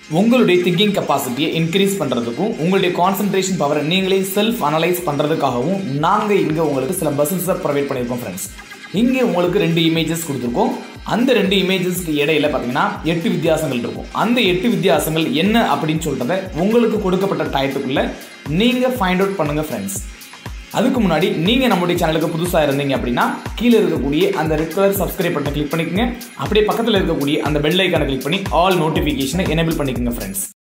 உங்களுடைய thinking கெப்பாசிட்டியை increase பண்ணுறதுக்கும் உங்களுடைய கான்சன்ட்ரேஷன் பவரை நீங்களே செல்ஃப் அனலைஸ் பண்ணுறதுக்காகவும் நாங்கள் இங்கே உங்களுக்கு சில பஸ்ஸஸை ப்ரொவைட் பண்ணியிருக்கோம் ஃப்ரெண்ட்ஸ் இங்கே உங்களுக்கு ரெண்டு இமேஜஸ் கொடுத்துருக்கோம் அந்த ரெண்டு இமேஜஸ்க்கு இடையில பார்த்தீங்கன்னா எட்டு வித்தியாசங்கள் இருக்கும் அந்த எட்டு வித்தியாசங்கள் என்ன அப்படின்னு சொல்கிறத உங்களுக்கு கொடுக்கப்பட்ட டயத்துக்குள்ளே நீங்கள் ஃபைண்ட் அவுட் பண்ணுங்கள் ஃப்ரெண்ட்ஸ் அதுக்கு முன்னாடி நீங்கள் நம்முடைய சேனலுக்கு புதுசாக இருந்தீங்க அப்படின்னா கீழே இருக்கக்கூடிய அந்த ரெட் கலர் சப்ஸ்கிரைப் பட்டனை கிளிக் பண்ணிக்கங்க அப்படியே பக்கத்தில் இருக்கக்கூடிய அந்த பெல் ஐக்கானை கிளிக் பண்ணி ஆல் நோட்டிஃபிகேஷனை எனேபிள் பண்ணிக்கோங்க ஃப்ரெண்ட்ஸ்